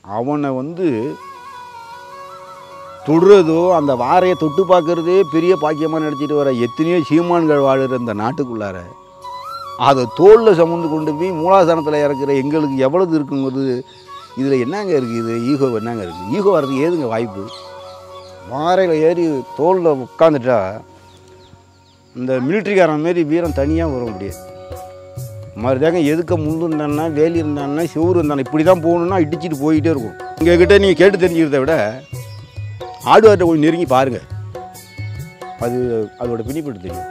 அவனை வந்து தொடுறதோ அந்த வாரையை தொட்டு பார்க்கறதே பெரிய பாக்கியமாக நடத்திட்டு வர எத்தனையோ சீமான்கள் வாழுற இந்த நாட்டுக்குள்ளார அதை தோளில் சுமந்து கொண்டு போய் மூலாதானத்தில் இறக்குற எங்களுக்கு எவ்வளவு இருக்கும்போது இதில் என்னங்க இருக்குது இது ஈகோ என்னங்க இருக்குது ஈகோ வர்றதுக்கு ஏதுங்க வாய்ப்பு வாரையில் ஏறி தோளில் உட்காந்துட்டா இந்த மிலிட்ரிக்காரன் மாரி வீரம் தனியாக வர முடியாது மறுதாங்க எதுக்க முள்ளு இருந்தான்னா வேலி இருந்தான்னா செவுறு இருந்தானா இப்படி தான் போகணுன்னா இடிச்சிட்டு போயிட்டே இருக்கும் எங்ககிட்ட நீங்கள் கேட்டு தெரிஞ்சுக்கிறத விட ஆடுவார்கிட்ட கொஞ்சம் நெருங்கி பாருங்கள் அது அதோட பிடிப்பட்டு தெரியும்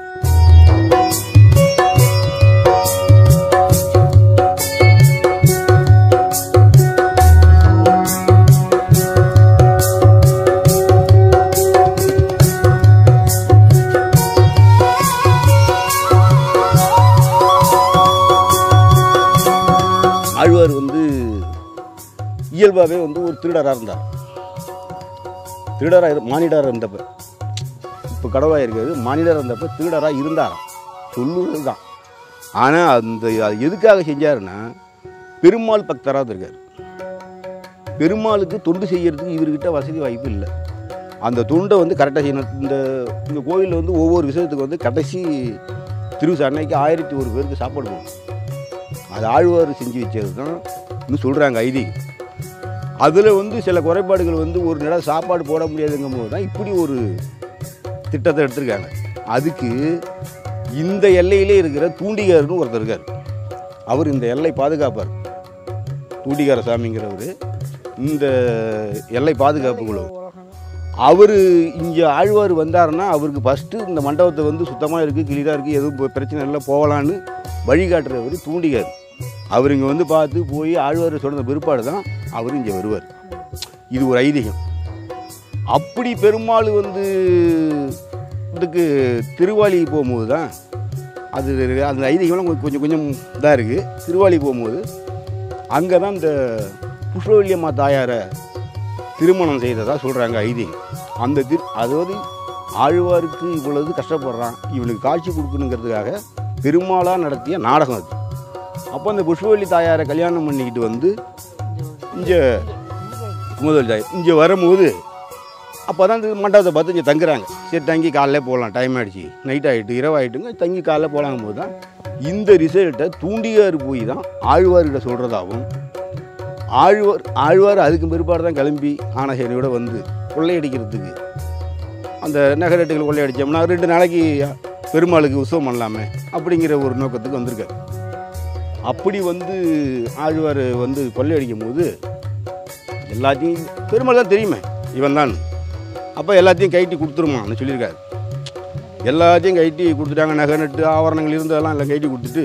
ஆழ்வார் வந்து இயல்பாகவே வந்து ஒரு திருடராக இருந்தார் திருடராக இரு மானிடராக இருந்தப்ப இப்போ கடவுளாக இருக்கிறது மானிடராக இருந்தப்ப திருடராக இருந்தாராம் சொல்லுவது தான் ஆனால் அந்த அது எதுக்காக செஞ்சாருன்னா பெருமாள் பக்தராக இருக்கார் பெருமாளுக்கு தொண்டு செய்யறதுக்கு இவர்கிட்ட வசதி வாய்ப்பு இல்லை அந்த தொண்டை வந்து கரெக்டாக செய்யணும் இந்த இந்த கோயிலில் வந்து ஒவ்வொரு விஷயத்துக்கு வந்து கடைசி திருவிசா அன்னைக்கு ஆயிரத்தி ஒரு பேருக்கு சாப்பாடு போகும் அது ஆழ்வார் செஞ்சு வச்சது தான் இன்னும் சொல்கிறாங்க ஐதீகம் அதில் வந்து சில குறைபாடுகள் வந்து ஒரு நிலம் சாப்பாடு போட முடியாதுங்கும் போது தான் இப்படி ஒரு திட்டத்தை எடுத்திருக்காங்க அதுக்கு இந்த எல்லையிலே இருக்கிற தூண்டிகாரர்னு ஒருத்தர் இருக்கார் அவர் இந்த எல்லை பாதுகாப்பார் தூண்டிகார சாமிங்கிறவர் இந்த எல்லை பாதுகாப்பு குழு அவர் இங்கே ஆழ்வார் வந்தாருன்னா அவருக்கு ஃபஸ்ட்டு இந்த மண்டபத்தை வந்து சுத்தமாக இருக்குது கிளியராக இருக்குது எதுவும் ப- பிரச்சனை இல்லை போகலான்னு வழிகாட்டுறவர் தூண்டிகார் அவர் இங்கே வந்து பார்த்து போய் ஆழ்வார் சொன்ன பிற்பாடு தான் அவர் இங்கே வருவார் இது ஒரு ஐதீகம் அப்படி பெருமாள் வந்து இதுக்கு திருவாலி போகும்போது தான் அது அந்த ஐதீகம்லாம் கொஞ்சம் கொஞ்சம் கொஞ்சம் இதாக இருக்குது திருவாலி போகும்போது அங்கே தான் இந்த புஷ்பவல்லியம்மா தாயாரை திருமணம் செய்ததா சொல்கிறாங்க ஐதீகம் அந்த திரு அதாவது ஆழ்வாருக்கு இவ்வளவு கஷ்டப்படுறான் இவனுக்கு காட்சி கொடுக்கணுங்கிறதுக்காக பெருமாளாக நடத்திய நாடகம் அது அப்போ அந்த புஷ்பவல்லி தாயாரை கல்யாணம் பண்ணிக்கிட்டு வந்து இங்கே குமுதவல்லி தாயார் இங்கே வரும்போது அப்போ தான் இந்த மண்டபத்தை பார்த்து இங்கே தங்குறாங்க சரி தங்கி காலைல போகலாம் டைம் ஆகிடுச்சு நைட் ஆகிட்டு இரவாயிட்டுங்க தங்கி காலைல போகலாங்கும் போது தான் இந்த ரிசல்ட்டை தூண்டியார் போய் தான் ஆழ்வார்கிட்ட சொல்கிறதாகவும் ஆழ்வார் ஆழ்வார் அதுக்கு பிற்பாடு தான் கிளம்பி ஆனசேனையோட வந்து கொள்ளையடிக்கிறதுக்கு அந்த நகரட்டுகள் கொள்ளையடித்தோம்னா ரெண்டு நாளைக்கு பெருமாளுக்கு உற்சவம் பண்ணலாமே அப்படிங்கிற ஒரு நோக்கத்துக்கு வந்திருக்காரு அப்படி வந்து ஆழ்வார் வந்து கொள்ளையடிக்கும் போது எல்லாத்தையும் பெருமாள் தான் தெரியுமே இவன் தான் அப்போ எல்லாத்தையும் கைட்டி கொடுத்துருமான்னு சொல்லியிருக்காரு எல்லாத்தையும் கைட்டி கொடுத்துட்டாங்க நகை நட்டு ஆவரணங்கள் இருந்ததெல்லாம் எல்லாம் கைட்டி கொடுத்துட்டு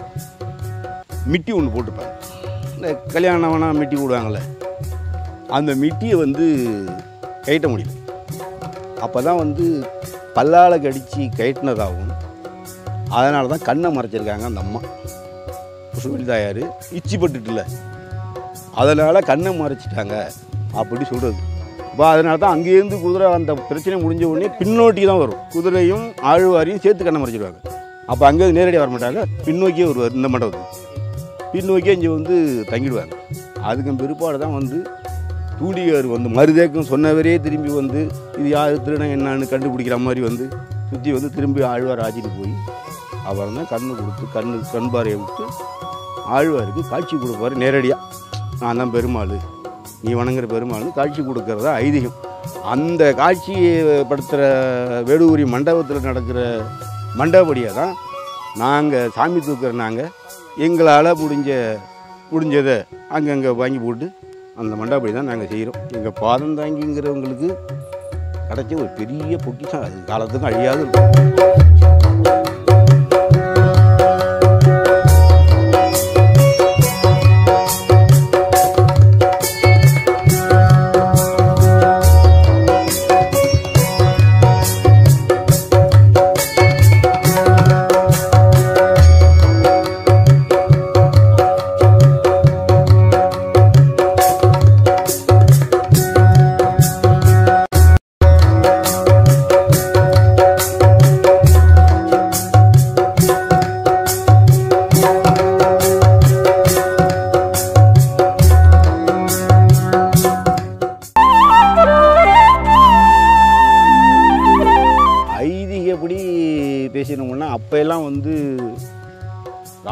மிட்டி ஒன்று போட்டுப்பாங்க இந்த கல்யாணம்னா மிட்டி போடுவாங்கள்ல அந்த மிட்டியை வந்து கைட்ட முடியல அப்போ தான் வந்து பல்லால் கடித்து கைட்டினதாகவும் அதனால தான் கண்ணை மறைச்சிருக்காங்க அந்த அம்மா புசுவலி தாயார் இச்சி பட்டுட்டுல அதனால் கண்ணை மறைச்சிட்டாங்க அப்படி சொல்கிறது அப்போ அதனால தான் அங்கேருந்து குதிரை அந்த பிரச்சனை முடிஞ்ச உடனே பின்னோக்கி தான் வரும் குதிரையும் ஆழ்வாரையும் சேர்த்து கண்ணை மறைச்சிடுவாங்க அப்போ அங்கேருந்து நேரடியாக வர மாட்டாங்க பின்னோக்கியே வருவார் இந்த மண்டபத்துக்கு பின்னோக்கியே இங்கே வந்து தங்கிடுவாங்க அதுக்கு பிற்பாடு தான் வந்து தூண்டிகார் வந்து மருதேக்கம் சொன்னவரே திரும்பி வந்து இது யார் திருடன் என்னன்னு கண்டுபிடிக்கிற மாதிரி வந்து சுற்றி வந்து திரும்பி ஆழ்வார் ஆச்சிட்டு போய் அவர் தான் கண்ணு கொடுத்து கண்ணு கண்பாறையை விட்டு ஆழ்வாருக்கு காட்சி கொடுப்பாரு நேரடியாக நான் தான் பெருமாள் நீ வணங்குற பெருமாள்னு காட்சி கொடுக்கறதா ஐதீகம் அந்த காட்சியை படுத்துகிற வேடூரி மண்டபத்தில் நடக்கிற மண்டபடியை தான் நாங்கள் சாமி தூக்குற நாங்கள் எங்களால் முடிஞ்ச முடிஞ்சதை அங்கங்கே வாங்கி போட்டு அந்த மண்டபடி தான் நாங்கள் செய்கிறோம் எங்கள் பாதம் தாங்கிங்கிறவங்களுக்கு கிடைச்ச ஒரு பெரிய பொக்கிஷம் அது காலத்துக்கும் அழியாது இருக்கும்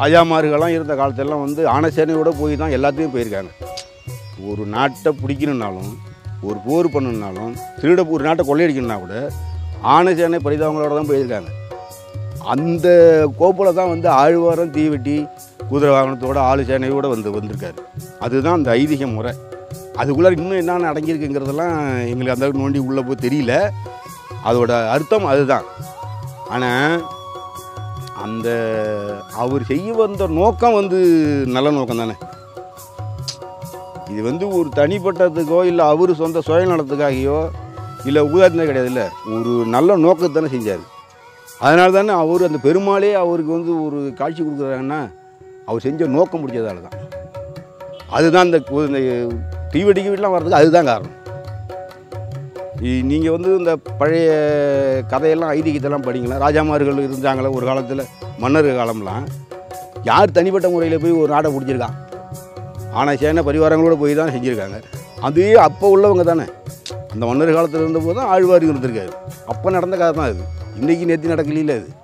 ராஜாமார்கள்லாம் இருந்த காலத்தெல்லாம் வந்து ஆனசேனையோட போய் தான் எல்லாத்தையும் போயிருக்காங்க ஒரு நாட்டை பிடிக்கணுன்னாலும் ஒரு போர் பண்ணணுன்னாலும் திருட ஒரு நாட்டை கொள்ளையடிக்கணும்னா கூட ஆனசேனை பரிதாபங்களோட தான் போயிருக்காங்க அந்த கோப்பில் தான் வந்து ஆழ்வாரம் தீவெட்டி குதிரை வாகனத்தோட ஆளு சேனையோடு வந்து வந்திருக்காரு அதுதான் அந்த ஐதீக முறை அதுக்குள்ளே இன்னும் என்னென்ன அடங்கியிருக்குங்கிறதெல்லாம் எங்களுக்கு அந்த அளவுக்கு நோண்டி உள்ளே போய் தெரியல அதோட அர்த்தம் அதுதான் ஆனால் அந்த அவர் செய்ய வந்த நோக்கம் வந்து நல்ல நோக்கம் தானே இது வந்து ஒரு தனிப்பட்டதுக்கோ இல்லை அவர் சொந்த சுயநலத்துக்காகவோ இல்லை ஊதாத்தினே கிடையாது இல்லை ஒரு நல்ல நோக்கத்தானே செஞ்சார் அதனால தானே அவர் அந்த பெருமாளே அவருக்கு வந்து ஒரு காட்சி கொடுக்குறாங்கன்னா அவர் செஞ்ச நோக்கம் முடிச்சதால தான் அதுதான் இந்த கு- இந்த தீவெடிக்கு வீட்டெலாம் வர்றதுக்கு அதுதான் காரணம் நீங்கள் வந்து இந்த பழைய கதையெல்லாம் ஐதீகத்தெல்லாம் படிங்களா ராஜாமார்கள் இருந்தாங்களே ஒரு காலத்தில் மன்னர் காலம்லாம் யார் தனிப்பட்ட முறையில் போய் ஒரு நாடை பிடிச்சிருக்கான் ஆனால் சேனை பரிவாரங்களோட போய் தான் செஞ்சுருக்காங்க அதுவே அப்போ உள்ளவங்க தானே அந்த மன்னர் காலத்தில் இருந்தபோது தான் ஆழ்வார் இருந்திருக்காரு அப்போ நடந்த கதை தான் அது இன்றைக்கி நேற்று நடக்கல அது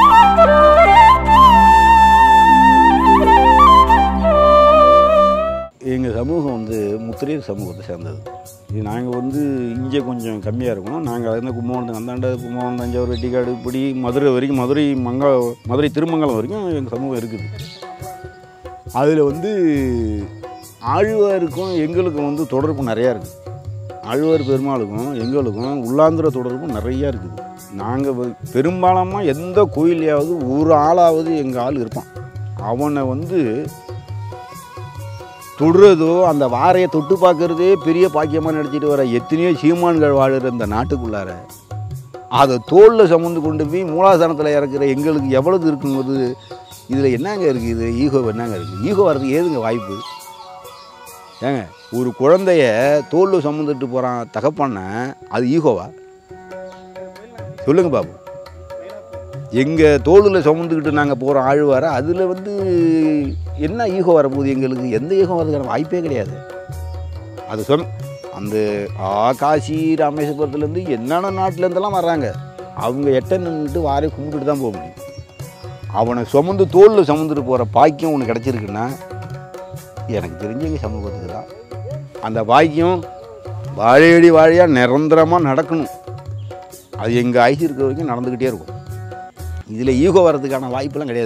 எங்கள் சமூகம் வந்து முத்திரையர் சமூகத்தை சேர்ந்தது இது நாங்கள் வந்து இங்கே கொஞ்சம் கம்மியாக இருக்கோம் நாங்கள் வந்து கும்பகோணத்துக்கு அந்தாண்ட கும்பகோணம் தஞ்சாவூர் வெட்டிக்காடு இப்படி மதுரை வரைக்கும் மதுரை மங்கா மதுரை திருமங்கலம் வரைக்கும் எங்கள் சமூகம் இருக்குது அதில் வந்து ஆழ்வாருக்கும் எங்களுக்கும் வந்து தொடர்பு நிறையா இருக்குது ஆழ்வார் பெருமாளுக்கும் எங்களுக்கும் உள்ளாந்திர தொடர்பு நிறையா இருக்குது நாங்கள் பெரும்பாலமாக எந்த கோயிலையாவது ஒரு ஆளாவது எங்கள் ஆள் இருப்பான் அவனை வந்து தொடுறதோ அந்த வாரையை தொட்டு பார்க்கறதே பெரிய பாக்கியமாக நடத்திட்டு வர எத்தனையோ சீமான்கள் வாழுற இந்த நாட்டுக்குள்ளார அதை தோளில் சுமந்து கொண்டு போய் மூலாதாரத்தில் இறக்குற எங்களுக்கு எவ்வளவு இருக்கும்போது இதில் என்னங்க இருக்குது இது ஈகோ என்னங்க இருக்குது ஈகோ வர்றதுக்கு ஏதுங்க வாய்ப்பு ஏங்க ஒரு குழந்தைய தோளில் சுமந்துட்டு போகிறான் தகப்பண்ண அது ஈகோவா சொல்லுங்க பாபு எங்கள் தோளில் சுமந்துக்கிட்டு நாங்கள் போகிறோம் ஆழ்வார அதில் வந்து என்ன ஈகோ வரப்போகுது எங்களுக்கு எந்த ஈகோ வரதுக்கான வாய்ப்பே கிடையாது அது சொல் அந்த ஆ காசி ராமேஸ்வரத்துலேருந்து என்னென்ன நாட்டிலேருந்தெல்லாம் வர்றாங்க அவங்க எட்ட நின்றுட்டு வாரை கும்பிட்டுட்டு தான் போக முடியும் அவனை சுமந்து தோளில் சுமந்துட்டு போகிற பாக்கியம் உனக்கு கிடச்சிருக்குன்னா எனக்கு தெரிஞ்ச எங்கள் சமூகத்துக்கு தான் அந்த பாக்கியம் வாழையடி வாழையாக நிரந்தரமாக நடக்கணும் அது எங்கள் ஆயுசு இருக்கிற வரைக்கும் நடந்துக்கிட்டே இருக்கும் இதில் ஈகோ வர்றதுக்கான வாய்ப்பெல்லாம் கிடையாது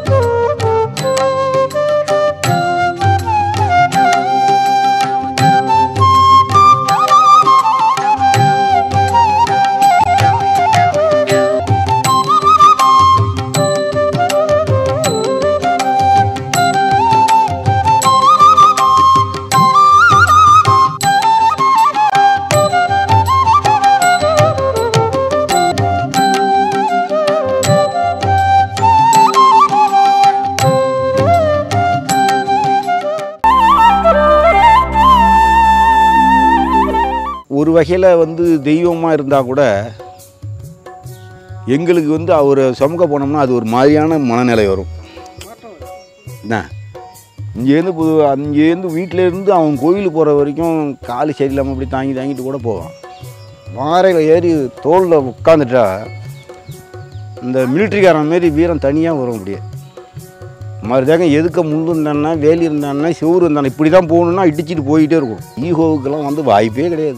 ஒரு வகையில் வந்து தெய்வமாக இருந்தால் கூட எங்களுக்கு வந்து அவர் சமூக போனோம்னா அது ஒரு மாதிரியான மனநிலை வரும் என்ன இங்கேருந்து புது அங்கேருந்து வீட்டிலேருந்து அவன் கோயிலுக்கு போகிற வரைக்கும் கால் சரியில்லாமல் அப்படி தாங்கி தாங்கிட்டு கூட போவான் வாரையில் ஏறி தோளில் உட்காந்துட்டா இந்த மிலிட்ரிக்காரன் மாரி வீரம் தனியாக வரும் அப்படியே மறுதாங்க எதுக்க முள்ளு இருந்தான்னா வேலி இருந்தான்னா சிவரு இருந்தானா இப்படி தான் போகணுன்னா இடிச்சிட்டு போயிட்டே இருக்கும் ஈகோவுக்கெல்லாம் வந்து வாய்ப்பே கிடையாது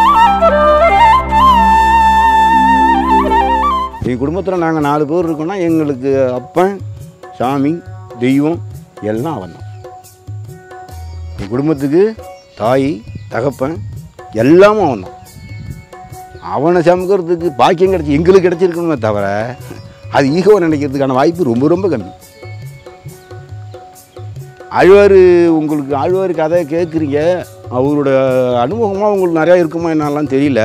எங்கள் குடும்பத்தில் நாங்கள் நாலு பேர் இருக்கோம்னா எங்களுக்கு அப்பன் சாமி தெய்வம் எல்லாம் அவன் தான் என் குடும்பத்துக்கு தாய் தகப்பன் எல்லாமும் அவன் தான் அவனை சமைக்கிறதுக்கு பாக்கியம் கிடச்சி எங்களுக்கு கிடச்சிருக்கணுமே தவிர அது ஈகோவை நினைக்கிறதுக்கான வாய்ப்பு ரொம்ப ரொம்ப கம்மி ஆழ்வார் உங்களுக்கு ஆழ்வார் கதை கேட்குறீங்க அவரோட அனுபவமாக உங்களுக்கு நிறையா இருக்குமா என்னலாம் தெரியல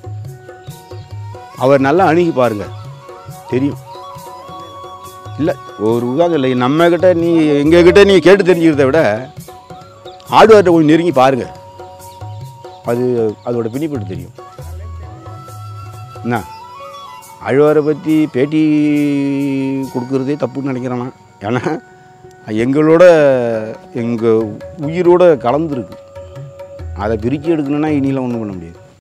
அவர் நல்லா அணுகி பாருங்க தெரியும் இல்லை ஒரு உதாரணம் இல்லை நம்மக்கிட்ட நீ எங்ககிட்ட நீ கேட்டு தெரிஞ்சுக்கிறத விட ஆழ்வார்கிட்ட கொஞ்சம் நெருங்கி பாருங்க அது அதோட பின்னிப்பட்டு தெரியும் என்ன ஆழ்வாரை பற்றி பேட்டி கொடுக்குறதே தப்புன்னு நினைக்கிறேன் நான். ஏன்னா எங்களோட எங்கள் உயிரோட கலந்துருக்கு அதை பிரித்து எடுக்கணும்னா இனிலாம் ஒன்றும் பண்ண முடியாது